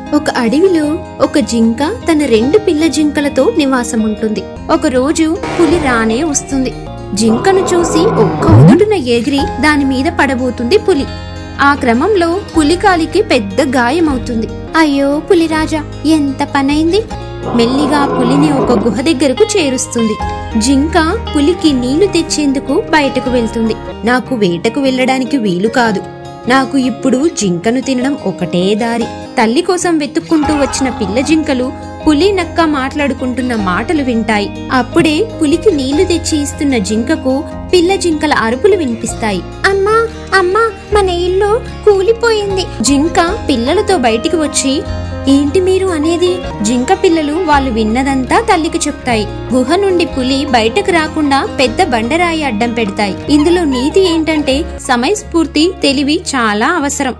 ఒక అడవిలో ఒక జింక తన రెండు పిల్ల జింకలతో నివాసం ఉంటుంది ఒక రోజు పులి రానే వస్తుంది జింకను చూసి ఒక్క ఉదుటున ఎగిరి దాని మీద పడబోతుంది పులి ఆ క్రమంలో పులికాలికి పెద్ద గాయమవుతుంది అయ్యో పులిరాజా ఎంత పనైంది మెల్లిగా పులిని ఒక గుహ దగ్గరకు చేరుస్తుంది జింక పులికి నీళ్లు తెచ్చేందుకు బయటకు వెళ్తుంది నాకు వేటకు వెళ్ళడానికి వీలు కాదు నాకు ఇప్పుడు జింకను తినడం ఒకటే దారి తల్లి కోసం వెతుక్కుంటూ వచ్చిన పిల్ల జింకలు పులి నక్క మాట్లాడుకుంటున్న మాటలు వింటాయి అప్పుడే పులికి నీళ్లు తెచ్చి ఇస్తున్న జింకకు పిల్ల జింకల అరుపులు వినిపిస్తాయి అమ్మా అమ్మా మన ఇల్లు కూలిపోయింది జింక పిల్లలతో బయటికి వచ్చి ఏంటి మీరు అనేది జింక పిల్లలు వాళ్ళు విన్నదంతా తల్లికి చెప్తాయి గుహ నుండి పులి బయటకు రాకుండా పెద్ద బండరాయి అడ్డం పెడతాయి ఇందులో నీతి ఏంటంటే సమయస్ఫూర్తి తెలివి చాలా అవసరం